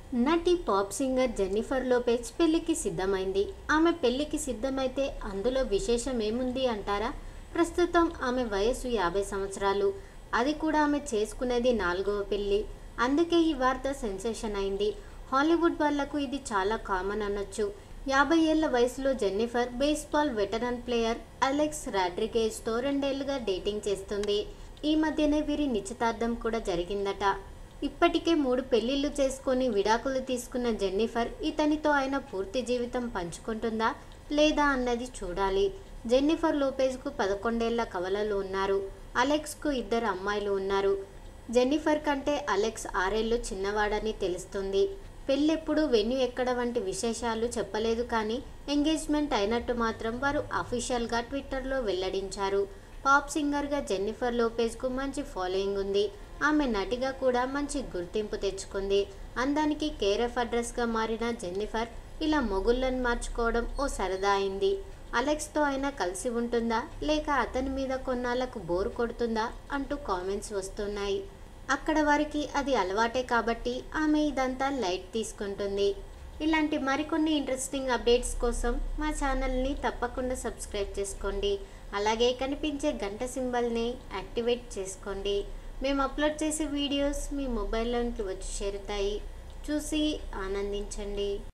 నటి pop singer Jennifer Lopez పెళ్లికి సిద్ధమైంది ఆమె పెళ్లికి సిద్ధమైతే అందులో విశేషం ఏముంది అంటారా ప్రస్తుతం ఆమె వయసు యాభై సంవత్సరాలు అది కూడా ఆమె చేసుకునేది నాలుగవ పెళ్లి అందుకే ఈ వార్త సెన్సేషన్ అయింది హాలీవుడ్ వాళ్లకు ఇది చాలా కామన్ అనొచ్చు యాభై ఏళ్ల వయసులో Jennifer baseball veteran player Alex రాడ్రిగేజ్తో రెండేళ్లుగా డేటింగ్ చేస్తుంది ఈ మధ్యనే వీరి నిశ్చితార్థం కూడా జరిగిందట ఇప్పటికే మూడు పెళ్లిళ్లు చేసుకొని విడాకులు తీసుకున్న జెన్నిఫర్ ఇతనితో ఆయన పూర్తి జీవితం పంచుకుంటుందా లేదా అన్నది చూడాలి జెన్నిఫర్ లోపేజ్కు పదకొండేళ్ల కవలలు ఉన్నారు అలెక్స్కు ఇద్దరు అమ్మాయిలు ఉన్నారు జెన్నిఫర్ కంటే అలెక్స్ ఆరేళ్లు చిన్నవాడని తెలుస్తుంది పెళ్ళెప్పుడు వెన్యూ ఎక్కడ వంటి విశేషాలు చెప్పలేదు కానీ ఎంగేజ్మెంట్ అయినట్టు మాత్రం వారు అఫీషియల్గా ట్విట్టర్లో వెల్లడించారు పాప్ సింగర్గా జెన్నిఫర్ లోపేజ్కు మంచి ఫాలోయింగ్ ఉంది ఆమె నటిగా కూడా మంచి గుర్తింపు తెచ్చుకుంది అందానికి కేరఫ్ అడ్రస్గా మారిన జెన్నిఫర్ ఇలా మొగుళ్ళను మార్చుకోవడం ఓ సరదా అయింది అలెక్స్తో అయినా కలిసి ఉంటుందా లేక అతని మీద కొన్నాళ్లకు బోర్ కొడుతుందా అంటూ కామెంట్స్ వస్తున్నాయి అక్కడ వారికి అది అలవాటే కాబట్టి ఆమె ఇదంతా లైట్ తీసుకుంటుంది ఇలాంటి మరికొన్ని ఇంట్రెస్టింగ్ అప్డేట్స్ కోసం మా ఛానల్ని తప్పకుండా సబ్స్క్రైబ్ చేసుకోండి అలాగే కనిపించే గంట సింబల్ని యాక్టివేట్ చేసుకోండి మేము అప్లోడ్ చేసే వీడియోస్ మీ మొబైల్లోనికి వచ్చి చేరుతాయి చూసి ఆనందించండి